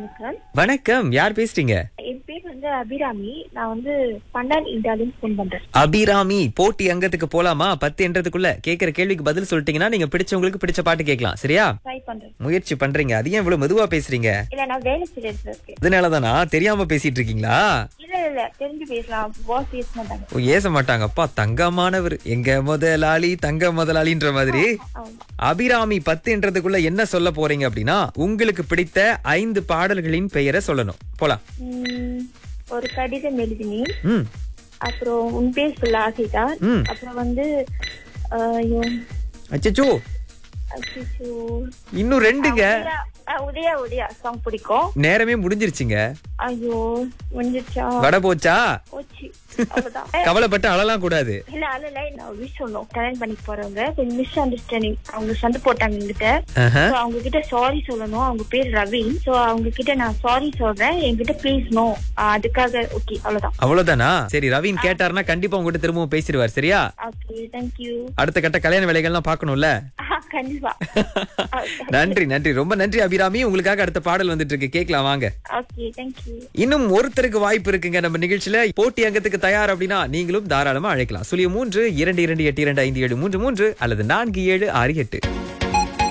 வணக்கம் வணக்கம் யார் பேசுறீங்க என் பேர் வந்து அபிராமி நான் வந்து பண்டான் இந்தியாவிலும் ஃபோன் பண்றேன் அபிராமி போட்டி அங்கத்துக்கு போலாமா பத்து என்றதுக்குள்ள கேக்குற கேள்விக்கு பதில் சொல்லிட்டீங்கன்னா நீங்க பிடிச்சவங்களுக்கு பிடிச்ச பாட்டு கேட்கலாம் சரியா ட்ரை பண்றேன் முயற்சி பண்றீங்க அது ஏன் இவ்வளவு மெதுவா பேசுறீங்க இல்ல நான் வேலை செய்யறது இருக்கேன் இதனாலதானா தெரியாம பேசிட்டு இருக்கீங்களா இல்ல இல்ல தெரிஞ்சு பேசலாம் பாஸ் பேச மாட்டாங்க ஓ, ஏச மாட்டாங்கப்பா தங்கமானவர் எங்க முதலாளி தங்க முதலாளின்ற மாதிரி ஆமா. அபிராமி பத்துன்றதுக்குள்ள என்ன சொல்ல போறீங்க அப்படின்னா உங்களுக்கு பிடித்த ஐந்து பாடல்களின் பெயரை சொல்லணும் போலாம் உம், ஒரு கடிதம் எழுதினேன் ம் அப்புறம் உன் பேர் சொல்ல ஆசைதான் ம் அப்புறம் வந்து ஆஹ், ஐயோ, அச்சச்சோ அச்சச்சோ. இன்னும் ரெண்டுங்க உதயா ஆஹ், உதயா உதயா சாங் பிடிக்கும் நேரமே முடிஞ்சிருச்சுங்க ஐயோ முடிஞ்சிருச்சா வட போச்சா போச்சு அவ்வளவுதான் கவலைப்பட்டு அழலாம் கூடாது இல்ல அல்ல நான் விஷ் சொன்னோம் கல்யாணம் பண்ணி போறவங்க கொஞ்சம் மிஸ் அண்டர்ஸ்டாண்டிங் அவங்க சண்டை போட்டாங்க என்கிட்ட ஆஹா. So, அவங்க கிட்ட சாரி சொல்லணும் அவங்க பேர் ரவீன் சோ அவங்க கிட்ட நான் சாரி சொல்றேன் என்கிட்ட பேசணும் ஆஹ் அதுக்காக ஓகே அவ்வளவுதான் அவ்வளவுதானா சரி ரவீன் கேட்டாருன்னா கண்டிப்பா உங்ககிட்ட திரும்பவும் பேசிடுவார் சரியா ஓகே தேங்க்யூ அடுத்த கட்ட கல்யாண வேலைகள்லாம் பார்க்கணும்ல கண்டிப்பா நன்றி நன்றி ரொம்ப நன்றி அபிராமி உங்களுக்காக அடுத்த பாடல் வந்துட்டு இருக்கு கேட்கலாம் வாங்க ஓகே தேங்க்யூ இன்னும் ஒருத்தருக்கு வாய்ப்பு இருக்குங்க நம்ம நிகழ்ச்சியில போட்டி அங்கத்துக்கு தயார் அப்படின்னா நீங்களும் தாராளமா அழைக்கலாம் சுழியம் மூன்று இரண்டு இரண்டு எட்டு இரண்டு ஐந்து ஏழு மூன்று மூன்று அல்லது நான்கு ஏழு ஆறு எட்டு